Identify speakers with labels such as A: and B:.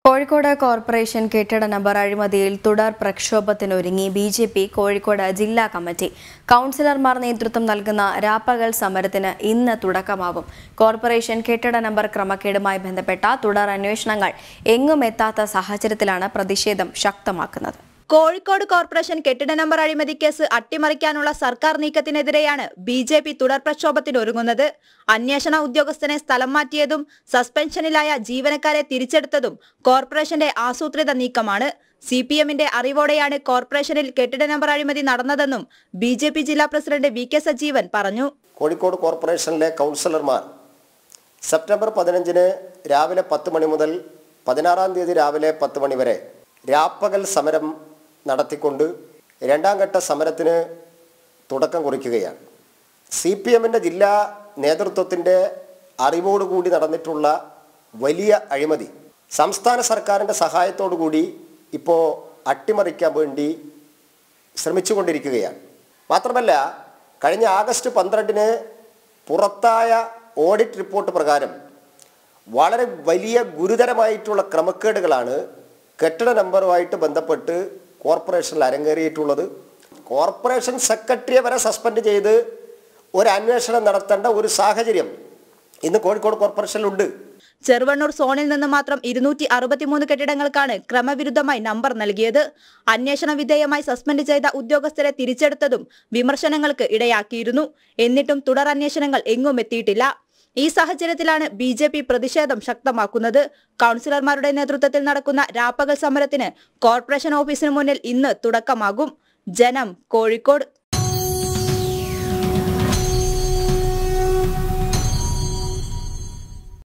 A: Kozhikode corporation കെട്ടിട number അഴിമതിയിൽ തുടർ പ്രക്ഷോഭത്തിനൊരുങ്ങി ബി ജെ പി കോഴിക്കോട് ജില്ലാ കമ്മിറ്റി കൗൺസിലർമാർ നേതൃത്വം നൽകുന്ന രാപ്പകൽ സമരത്തിന് ഇന്ന് തുടക്കമാകും കോർപ്പറേഷൻ കെട്ടിട നമ്പർ ക്രമക്കേടുമായി ബന്ധപ്പെട്ട തുടർ അന്വേഷണങ്ങൾ എങ്ങും എത്താത്ത സാഹചര്യത്തിലാണ് പ്രതിഷേധം ശക്തമാക്കുന്നത്
B: കോഴിക്കോട് കോർപ്പറേഷൻ കെട്ടിട നമ്പർ അഴിമതി കേസ് അട്ടിമറിക്കാനുള്ള സർക്കാർ നീക്കത്തിനെതിരെയാണ് ബി ജെ പി തുടർ പ്രക്ഷോഭത്തിനൊരുങ്ങുന്നത് അന്വേഷണ ഉദ്യോഗസ്ഥനെ സ്ഥലം മാറ്റിയതും സസ്പെൻഷനിലായ ജീവനക്കാരെ തിരിച്ചെടുത്തതും കോർപ്പറേഷന്റെ ആസൂത്രിത നീക്കമാണ് സി പി എമ്മിന്റെ അറിവോടെയാണ് കോർപ്പറേഷനിൽ കെട്ടിട നമ്പർ അഴിമതി നടന്നതെന്നും ബി ജെ പി ജില്ലാ പ്രസിഡന്റ് വി കെ സജീവൻ പറഞ്ഞു
C: കോഴിക്കോട് കോർപ്പറേഷനിലെ കൗൺസിലർമാർ സെപ്റ്റംബർ പതിനഞ്ചിന് രാവിലെ പത്ത് മണി മുതൽ പതിനാറാം തീയതി രാവിലെ പത്ത് മണി വരെ രാപ്പകൽ സമരം നടത്തിക്കൊണ്ട് രണ്ടാം ഘട്ട സമരത്തിന് തുടക്കം കുറിക്കുകയാണ് സി പി എമ്മിൻ്റെ ജില്ലാ നേതൃത്വത്തിൻ്റെ അറിവോടുകൂടി നടന്നിട്ടുള്ള വലിയ അഴിമതി സംസ്ഥാന സർക്കാരിൻ്റെ സഹായത്തോടു കൂടി ഇപ്പോൾ അട്ടിമറിക്കാൻ വേണ്ടി ശ്രമിച്ചുകൊണ്ടിരിക്കുകയാണ് മാത്രമല്ല കഴിഞ്ഞ ആഗസ്റ്റ് പന്ത്രണ്ടിന് പുറത്തായ ഓഡിറ്റ് റിപ്പോർട്ട് പ്രകാരം വളരെ വലിയ ഗുരുതരമായിട്ടുള്ള ക്രമക്കേടുകളാണ് കെട്ടിട നമ്പറുമായിട്ട് ബന്ധപ്പെട്ട് കോർപ്പറേഷനിൽ അരങ്ങേറിയിട്ടുള്ളത് കോർപ്പറേഷൻ സെക്രട്ടറിയെ വരെ സസ്പെൻഡ് ചെയ്ത് ഒരു അന്വേഷണം നടത്തേണ്ട ഒരു സാഹചര്യം ഇന്ന് കോഴിക്കോട് കോർപ്പറേഷനിലുണ്ട്
B: ചെറുവണ്ണൂർ സോണിൽ നിന്ന് മാത്രം ഇരുന്നൂറ്റി അറുപത്തിമൂന്ന് കെട്ടിടങ്ങൾക്കാണ് ക്രമവിരുദ്ധമായി നമ്പർ നൽകിയത് അന്വേഷണ വിധേയമായി സസ്പെൻഡ് ചെയ്ത ഉദ്യോഗസ്ഥരെ തിരിച്ചെടുത്തതും വിമർശനങ്ങൾക്ക് ഇടയാക്കിയിരുന്നു എന്നിട്ടും തുടർ അന്വേഷണങ്ങൾ എങ്ങും എത്തിയിട്ടില്ല ഈ സാഹചര്യത്തിലാണ് ബി ജെ പി പ്രതിഷേധം ശക്തമാക്കുന്നത് കൗൺസിലർമാരുടെ നേതൃത്വത്തിൽ നടക്കുന്ന രാപ്പകൽ സമരത്തിന് കോർപ്പറേഷൻ ഓഫീസിന് മുന്നിൽ ഇന്ന് തുടക്കമാകും ജനം കോഴിക്കോട്